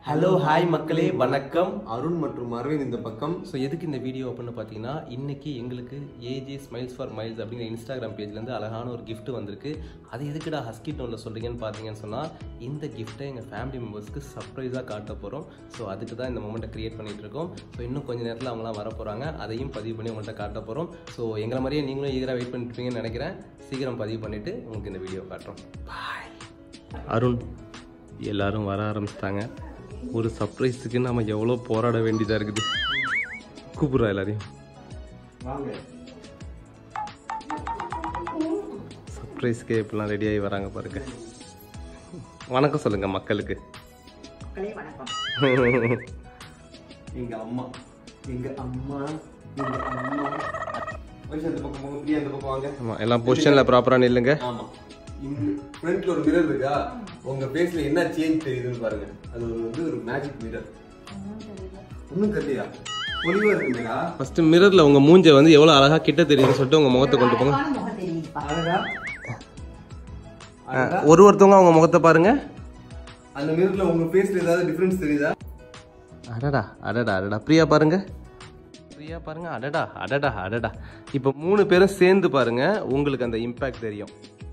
hello hi மக்களே வணக்கம் அருண் மற்றும் அரவிந்த் இந்த பக்கம் ஸோ எதுக்கு இந்த வீடியோ அப்படின்னு பார்த்தீங்கன்னா இன்னைக்கு எங்களுக்கு ஏஜே ஸ்மைல்ஸ் ஃபார் மைல்ஸ் அப்படிங்கிற இன்ஸ்டாகிராம் பேஜ்லேருந்து அழகான ஒரு gift வந்திருக்கு அது எதுக்குடா ஹஸ்கி டோனில் சொல்கிறீங்கன்னு பார்த்தீங்கன்னு சொன்னால் இந்த கிஃப்ட்டை எங்கள் ஃபேமிலி மெம்பர்ஸ்க்கு சர்ப்ரைஸாக காட்ட போகிறோம் ஸோ அதுக்கு தான் இந்த மூமெண்ட்டை க்ரியேட் பண்ணிட்டு இருக்கோம் ஸோ இன்னும் கொஞ்ச நேரத்தில் அவங்களாம் வர போகிறாங்க அதையும் பதிவு பண்ணி உங்கள்கிட்ட காட்ட போகிறோம் ஸோ எங்களை மாதிரியே நீங்களும் ஈகராக வெயிட் பண்ணிருப்பீங்கன்னு நினைக்கிறேன் சீக்கிரம் பதிவு பண்ணிவிட்டு உங்களுக்கு இந்த வீடியோ காட்டுறோம் பாய் அருண் எல்லாரும் வர ஆரம்பிச்சிட்டாங்க ஒரு சர்ப்ரைஸுக்கு நாம எவ்வளோ போராட வேண்டியதாக இருக்குது கூப்பிட்றா எல்லாரையும் வாங்க சர்ப்ரைஸ்க்கு எப்படிலாம் ரெடியாகி வராங்க பாருங்க வணக்கம் சொல்லுங்க மக்களுக்கு எங்க அம்மா எங்க அம்மா எங்க அம்மா வயசு அந்த பக்கம் போங்க பிரியா அந்த பக்கம் வாங்க ஆமாம் எல்லாம் பொசிஷனில் ப்ராப்பராக நில்லுங்க ஆமா இந்த ஃப்ரண்ட்ல ஒரு மிரர் இருக்கா உங்க ஃபேஸ்ல என்ன சேஞ்ச் தெரியுதுன்னு பாருங்க அது ஒரு வந்து ஒரு மேஜிக் மிரர் ஒண்ணும் தெரியலையா ஒளிவா இருக்குங்களா ஃபர்ஸ்ட் மிரரில் உங்கள் மூஞ்சை வந்து எவ்வளோ அழகாக கிட்ட தெரியுதுன்னு சொல்லிட்டு உங்கள் முகத்தை கொண்டு போங்க அழகா ஆ, ஒரு ஒருத்தவங்க அவங்க முகத்தை பாருங்க அந்த மிரர்ல உங்க ஃபேஸ்ல ஏதாவது டிஃபரன்ஸ் தெரியுதா அடடா அடடா அடடா பிரியா பாருங்க பிரியா பாருங்க அடடா அடடா அடடா இப்போ மூணு பேரும் சேர்ந்து பாருங்க உங்களுக்கு அந்த இம்பாக்ட் தெரியும்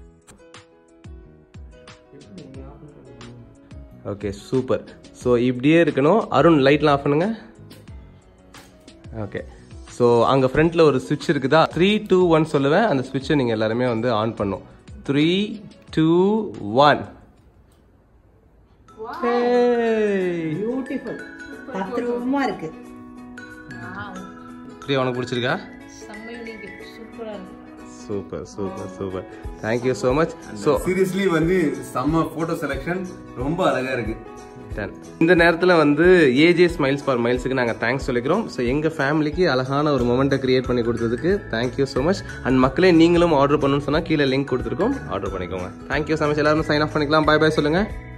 ஓகே சூப்பர் ஸோ இப்படியே இருக்கணும் அருண் லைட்லாம் ஆஃப் பண்ணுங்க ஓகே ஸோ அங்கே ஃப்ரண்ட்டில் ஒரு சுவிட்ச் இருக்குதா த்ரீ டூ ஒன் சொல்லுவேன் அந்த சுவிட்சை நீங்கள் எல்லாருமே வந்து ஆன் பண்ணும் த்ரீ டூ ஒன் பியூட்டிஃபுல் தத்ரூபமா இருக்கு பிரியா உனக்கு பிடிச்சிருக்கா செம்ம யூனிக் சூப்பரா இருக்கு super super super thank you so much so seriously வந்து செம்ம போட்டோ செலெக்ஷன் ரொம்ப அழகா இருக்கு டன் இந்த நேரத்தில் வந்து ஏஜே ஸ்மைல்ஸ் ஃபார் மைல்ஸுக்கு நாங்கள் தேங்க்ஸ் சொல்லிக்கிறோம் ஸோ எங்கள் ஃபேமிலிக்கு அழகான ஒரு மொமெண்ட்டை கிரியேட் பண்ணி கொடுத்ததுக்கு தேங்க்யூ ஸோ மச் அண்ட் மக்களே நீங்களும் ஆர்டர் பண்ணணும்னு சொன்னால் கீழே லிங்க் கொடுத்துருக்கோம் ஆர்டர் பண்ணிக்கோங்க தேங்க்யூ ஸோ மச் எல்லாரும் சைன் ஆஃப் பண்ணிக்கலாம் பாய் பாய் சொல்லுங்கள்